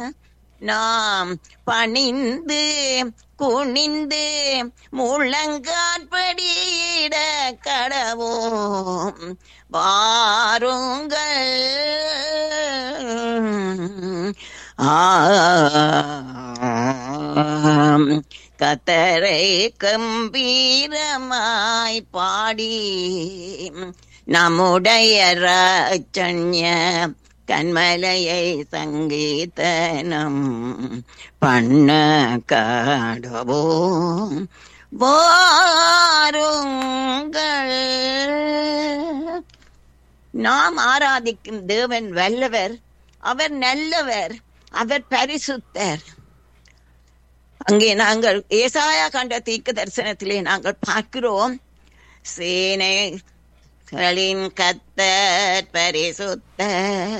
நாம் பணிந்து குனிந்து முழங்காற்படியிட கடவோம் வாருங்கள் ஆம் கத்தரை கம்பீரமாய் பாடி நம்முடைய ராஜன்ய கண்மலையை சங்கீதனம் பண்ண காடவோம் வாருங்கள் நாம் ஆராதிக்கும் தேவன் வல்லவர் அவர் நல்லவர் அவர் பரிசுத்தர் அங்கே நாங்கள் ஏசாயா கண்ட தீர்க்க தரிசனத்திலே நாங்கள் பார்க்கிறோம் சேனைகளின் கத்தர் பரிசுத்தர்